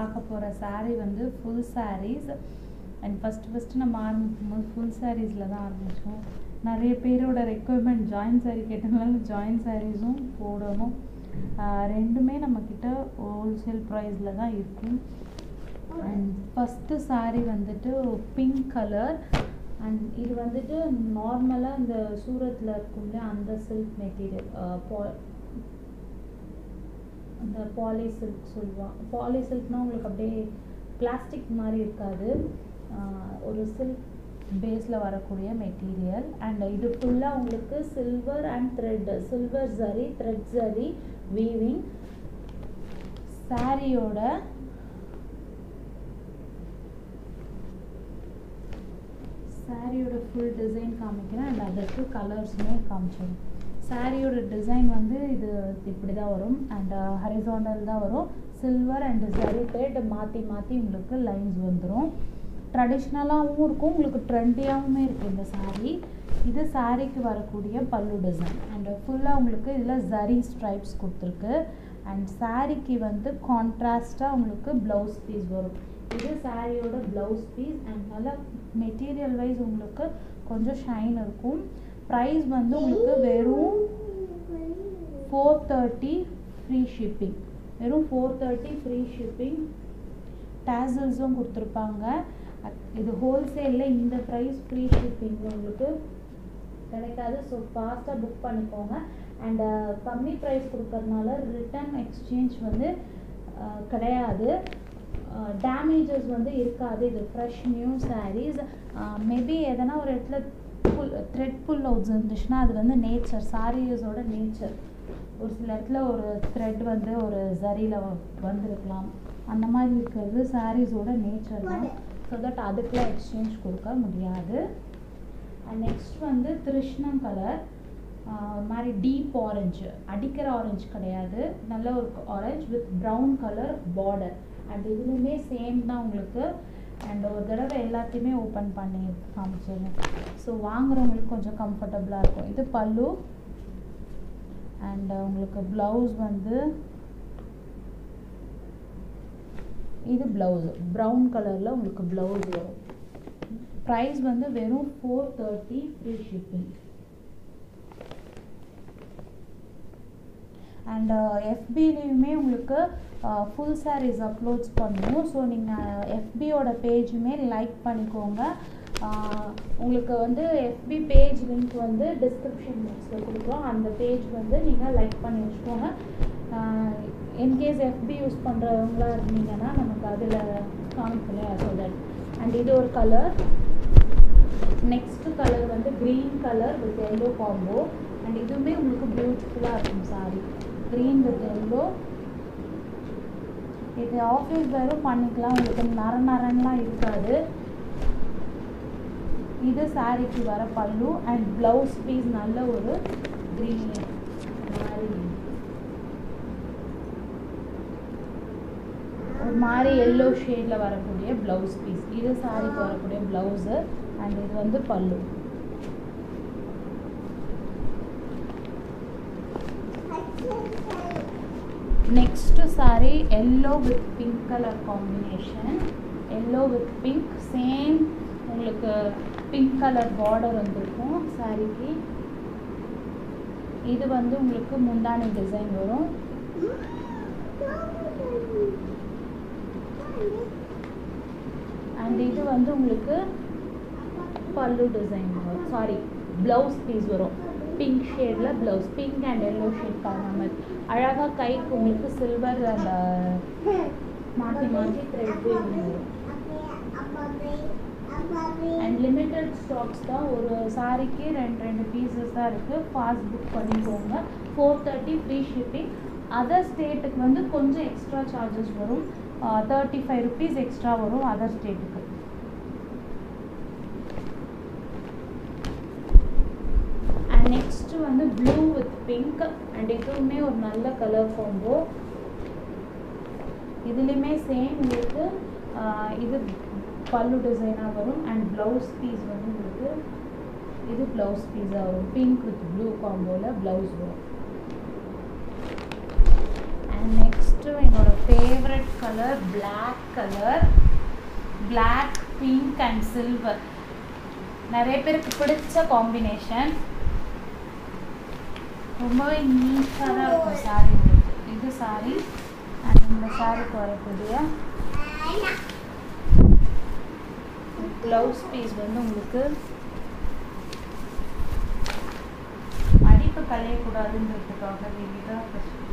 பார்க்க போகிற saree வந்து full sarees and first first நம்ம ஆரம்பிக்கும்போது ஃபுல் சாரீஸில் தான் ஆரம்பித்தோம் நிறைய பேரோட ரெக்குவயர்மெண்ட் ஜாயின் saree கேட்டதுனால ஜாயின் சாரீஸும் போடணும் ஆஹ் ரெண்டுமே நம்மக்கிட்ட ஹோல்சேல் ப்ரைஸில் தான் இருக்கும் அண்ட் ஃபஸ்ட்டு saree வந்துட்டு பிங்க் கலர் அண்ட் இது வந்துட்டு நார்மலாக இந்த சூரத்தில் இருக்கும்ல அந்த சில்க் மெட்டீரியல் அந்த பாலி சில்க் சொல்லுவான் பாலி சில்க்னா உங்களுக்கு அப்படியே பிளாஸ்டிக் மாதிரி இருக்காது ஆஹ் ஒரு சில்க் பேஸில் வரக்கூடிய மெட்டீரியல் அண்ட் இது ஃபுல்லாக உங்களுக்கு silver and thread silver zari thread zari weaving சாரியோட சாரியோட ஃபுல் டிசைன் காமிக்கிறேன் அண்ட் அதற்கு கலர்ஸுமே காமிச்சிடும் சாரியோட டிசைன் வந்து இது இப்படி தான் வரும் அண்ட் ஹரிசாண்டல் தான் வரும் சில்வர் அண்ட் ஜரி த்ரெட் மாற்றி மாற்றி உங்களுக்கு லைன்ஸ் வந்துடும் ட்ரெடிஷ்னலாகவும் இருக்கும் உங்களுக்கு ட்ரெண்டியாகவுமே இருக்குது இந்த saree இது சாரீக்கு வரக்கூடிய பல்லு டிசைன் அண்ட் ஃபுல்லாக உங்களுக்கு இதில் ஜரி ஸ்ட்ரைப்ஸ் கொடுத்துருக்கு அண்ட் சாரீக்கு வந்து கான்ட்ராஸ்டாக உங்களுக்கு ப்ளவுஸ் பீஸ் வரும் இது சாரியோட ப்ளவுஸ் பீஸ் அண்ட் நல்லா மெட்டீரியல் வைஸ் உங்களுக்கு கொஞ்சம் ஷைன் இருக்கும் ப்ரைஸ் வந்து உங்களுக்கு வெறும் ஃபோர் தேர்ட்டி ஃப்ரீ ஷிப்பிங் வெறும் ஃபோர் தேர்ட்டி ஃப்ரீ ஷிப்பிங் டேசல்ஸும் கொடுத்துருப்பாங்க அத்- இது ஹோல்சேலில் இந்த ப்ரைஸ் ஃப்ரீ ஷிப்பிங் உங்களுக்கு கிடைக்காது ஸோ ஃபாஸ்ட்டாக புக் பண்ணிக்கோங்க அண்ட் கம்மி ப்ரைஸ் கொடுக்கறதுனால ரிட்டர்ன் எக்ஸ்சேஞ்ச் வந்து அஹ், கிடையாது டேமேஜஸ் வந்து இருக்காது இது ஃப்ரெஷ் நியூ sarees மேபி எதனா ஒரு இடத்துல புல் த்ரெட் புல் அவுட்ஸ் இருந்துச்சுன்னா அது வந்து நேச்சர் சாரீஸோட நேச்சர் ஒரு சில இடத்துல ஒரு த்ரெட் வந்து ஒரு ஜரியில் வந்திருக்கலாம் அந்த மாதிரி இருக்கிறது சாரீஸோட நேச்சர் தான் ஸோ தட் அதுக்கெலாம் எக்ஸ்சேஞ்ச் கொடுக்க முடியாது அண்ட் நெக்ஸ்ட் வந்து திருஷ்ணம் கலர் மாதிரி டீப் ஆரஞ்சு அடிக்கிற ஆரஞ்சு கிடையாது நல்ல ஒரு orange with brown colour border and இதுவுமே சேம் தான் உங்களுக்கு அண்ட் ஒரு தடவை எல்லாத்தையுமே ஓப்பன் பண்ணி காமிச்சிடுறேன் ஸோ வாங்குறவங்களுக்கு கொஞ்சம் கம்ஃபர்டபுளாக இருக்கும் இது பல்லு அண்ட் உங்களுக்கு ப்ளவுஸ் வந்து இது ப்ளவுஸ் ப்ரௌன் கலரில் உங்களுக்கு ப்ளவுஸ் வரும் ப்ரைஸ் வந்து வெறும் four thirty free shipping and எஃபிலையுமே உங்களுக்கு ஃபுல் சாரீஸ் அப்லோட்ஸ் பண்ணுவோம் ஸோ நீங்கள் எஃபியோட பேஜுமே லைக் பண்ணிக்கோங்க ஆஹ் உங்களுக்கு வந்து எஃபி பேஜ் லிங்க் வந்து டிஸ்கிரிப்ஷன் பாக்ஸில் கொடுக்குறோம் அந்த பேஜ் வந்து நீங்கள் லைக் பண்ணி வச்சுக்கோங்க இன்கேஸ் எஃபி யூஸ் பண்ணுறவங்களா இருந்தீங்கன்னா நமக்கு அதில் காமிக்கலையா ஸோ தட் அண்ட் இது ஒரு கலர் நெக்ஸ்ட் கலர் வந்து green colour with yellow combo and இதுவுமே உங்களுக்கு பியூட்டிஃபுல்லாக இருக்கும் சாரி க்ரீன் வித் எல்லோ இது ஆஃபீஸ் வேறும் பண்ணிக்கலாம் உங்களுக்கு நர நரன்லாம் இருக்காது இது சாரிக்கு வர பல்லு அண்ட் ப்ளவுஸ் பீஸ் நல்ல ஒரு க்ரீன் மாதிரி ஒரு மாதிரி எல்லோ ஷேடில் வரக்கூடிய ப்ளவுஸ் பீஸ் இது சாரிக்கு வரக்கூடிய ப்ளவுஸு அண்ட் இது வந்து பல்லு next sari yellow with pink colour combination yellow with pink same உங்களுக்கு பிங்க் கலர் பார்டர் வந்திருக்கும் சாரிக்கு இது வந்து உங்களுக்கு முந்தானி டிசைன் வரும் அண்ட் இது வந்து உங்களுக்கு பல்லு டிசைன் வரும் சாரி ப்ளவுஸ் பீஸ் வரும் பிங்க் ஷேடில் blouse pink and yellow shade கலந்த மாதிரி அழகாக கைக்கு உங்களுக்கு சில்வர் அந்த மாற்றி மாற்றி த்ரெட் வரும் அண்ட் லிமிட்டட் ஸ்டாக்ஸ் தான் ஒரு சாரிக்கு ரெண்டு ரெண்டு பீசஸ் தான் இருக்குது ஃபாஸ்ட் புக் பண்ணிக்கோங்க four thirty free shipping other ஸ்டேட்டுக்கு வந்து கொஞ்சம் எக்ஸ்ட்ரா சார்ஜஸ் வரும் தேர்ட்டி ஃபைவ் ருபீஸ் எக்ஸ்ட்ரா வரும் அதர் ஸ்டேட்டுக்கு அண்ட் நெக்ஸ்ட் வந்து ப்ளூ வித் பிங்க் அண்ட் இதுவுமே ஒரு நல்ல கலர் காம்போ இதுலேயுமே சேம் உங்களுக்கு ஆஹ், இது பல்லு டிசைனாக வரும் அண்ட் ப்ளவுஸ் பீஸ் வந்து உங்களுக்கு இது ப்ளவுஸ் பீஸாக வரும் பிங்க் வித் ப்ளூ காம்போவில் ப்ளவுஸ் வரும் அண்ட் நெக்ஸ்ட்டு என்னோட favourite colour black colour black pink and silver நிறைய பேருக்கு பிடிச்ச காம்பினேஷன் ரொம்பவே நீட்டாக தான் இருக்கும் சாரீ உங்களுக்கு இது சாரீ அண்ட் இந்த சாரீக்கு வரக்கூடிய ப்ளவுஸ் பீஸ் வந்து உங்களுக்கு மடிப்பு கலையக்கூடாதுன்றதுக்காக இதுதான்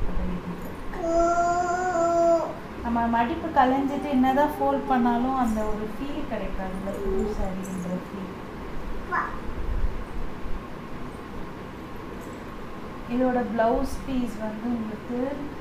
நம்ம மடிப்பு கலைஞ்சிட்டு என்னதான் ஃபோல்ட் பண்ணாலும் அந்த ஒரு ஃபீல் கிடைக்காது இந்த புது சாரின்ற ஃபீல் இதோட ப்ளவுஸ் பீஸ் வந்து உங்களுக்கு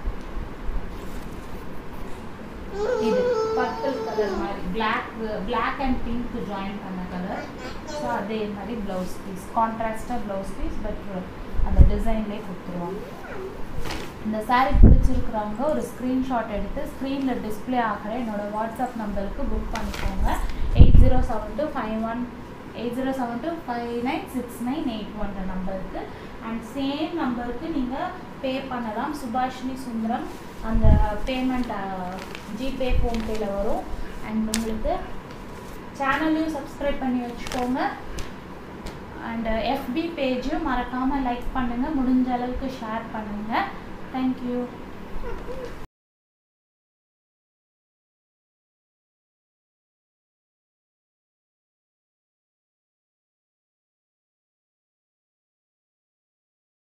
இது பர்பிள் கலர் மாதிரி black black and pink join பண்ண கலர் ஸோ அதே மாதிரி ப்ளவுஸ் பீஸ் கான்ட்ராஸ்டாக ப்ளவுஸ் பீஸ் பட் அந்த டிசைன்லேயே கொடுத்துருவாங்க இந்த சாரீ பிடிச்சிருக்கிறவங்க ஒரு ஸ்க்ரீன்ஷாட் எடுத்து ஸ்க்ரீனில் டிஸ்பிளே ஆகிற என்னோட வாட்ஸ்அப் நம்பருக்கு புக் பண்ணிக்கோங்க eight zero seven two five one eight zero seven two five nine six nine eight ஒன்ற நம்பருக்கு அண்ட் சேம் நம்பருக்கு நீங்கள் பே பண்ணலாம் சுபாஷினி சுந்தரம் அந்த பேமெண்ட் ஜிபே ஃபோன்பேயில் வரும் அண்ட் உங்களுக்கு சேனலையும் சப்ஸ்கிரைப் பண்ணி வச்சுக்கோங்க அண்ட் எஃபி பேஜையும் மறக்காமல் லைக் பண்ணுங்கள் முடிஞ்ச அளவுக்கு ஷேர் பண்ணுங்கள் தேங்க்யூ